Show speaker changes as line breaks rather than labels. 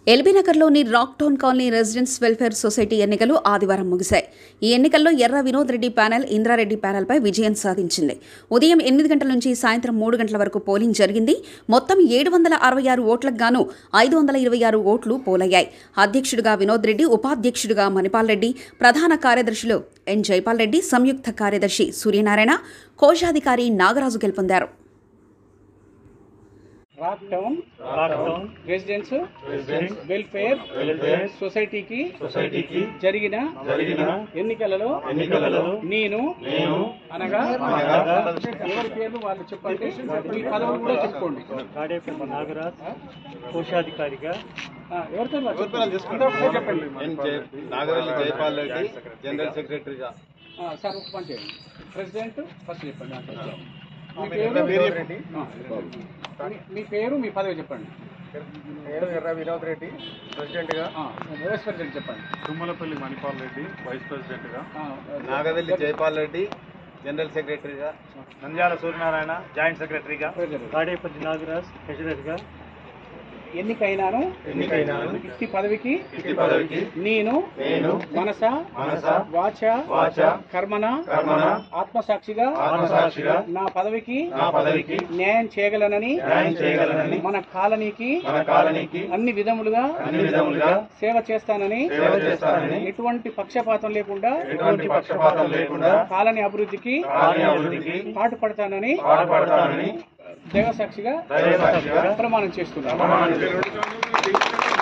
ఎల్బీనగర్లోని Rock Town colony residents welfare society ఎన్నికలు ఆదివారం ముగిశాయి ఈ ఎన్నికల్లో ఎర్ర వినోద్ రెడ్డి ప్యానెల్ ఇంద్రారెడ్డి ప్యానెల్పై విజయం సాధించింది ఉదయం ఎనిమిది గంటల నుంచి సాయంత్రం మూడు గంటల వరకు పోలింగ్ జరిగింది మొత్తం ఏడు వందల అరవై ఆరు ఓట్లకు గాను ఐదు వందల ఇరవై ఆరు ఓట్లు పోలయ్యాయి అధ్యక్షుడిగా వినోద్ రెడ్డి ఉపాధ్యక్షుడిగా మణిపాల్ రెడ్డి ప్రధాన కార్యదర్శులు ఎన్ జైపాల్ రెడ్డి సంయుక్త కార్యదర్శి సూర్యనారాయణ కోశాధికారి నాగరాజు గెలుపొందారు
Rock Town
lockdown
residence
resident
welfare
welfare
సొసైటీకి
సొసైటీకి
జరిగిన
జరిగిన
ఎన్నికలలో
ఎన్నికలలో
నేను
నేను
అనగా
అనగా
ఎవరి పేర్లు వాళ్ళు చెప్పండి మీ పదవులు కూడా చెప్పుకోండి
కాడేపల్లి నాగరాజ్ కోశాధికారిగా
ఆ, ఎవరి పేర్లు వాళ్ళు చెప్పండి. అందరూ ఒకటే చెప్పండి
ఎన్ జయ నాగవల్లి జయపాల్ రెడ్డి జనరల్ సెక్రటరీగా
ఆ, సార్ ఒక పని చేయండి ప్రెసిడెంట్ ఫస్ట్ చెప్పండి ఆ, మీ పేరు ఆ, మీ- మీ పేరు మీ పదవి చెప్పండి
నేను ఎర్ర వినోద్ రెడ్డి ప్రెసిడెంట్ గా
ఆ, వైస్ ప్రెసిడెంట్ చెప్పండి
తుమ్మలపల్లి మణిపాల్ రెడ్డి వైస్ ప్రెసిడెంట్ గా
ఆ,
నాగవల్లి జయపాల్ రెడ్డి జనరల్ సెక్రటరీగా
నంద్యాల సూర్యనారాయణ జాయింట్ సెక్రటరీగా
ప్రెసిడెంట్.
కాడేపల్లి నాగరాజ్ ప్రెసిడెంట్గా
ఎన్నికైనాను
ఎన్నికైనాను
ఇట్టి పదవికి
ఇట్టి పదవికి
నేను
నేను
మనస
మనస
వాచ
వాచ
కర్మన
కర్మణ
ఆత్మసాక్షిగా
ఆత్మసాక్షిగా
నా పదవికి
నా పదవికి
న్యాయం చేయగలనని
న్యాయం చేయగలనని
మన కాలనీకి
మన కాలనీకి
అన్ని విధములుగా
అన్ని విధములుగా
సేవ చేస్తానని
సేవ చేస్తానని
ఎటువంటి పక్షపాతం లేకుండా
ఎటువంటి పక్షపాతం లేకుండా
కాలనీ అభివృద్ధికి
కాలనీ అభివృద్ధికి
పాటుపడతానని
పాటుపడతానని
దైవసాక్షిగా
దైవసాక్షిగా
ప్రమాణం చేస్తున్నాను
ప్రమాణం చేస్తున్నాను.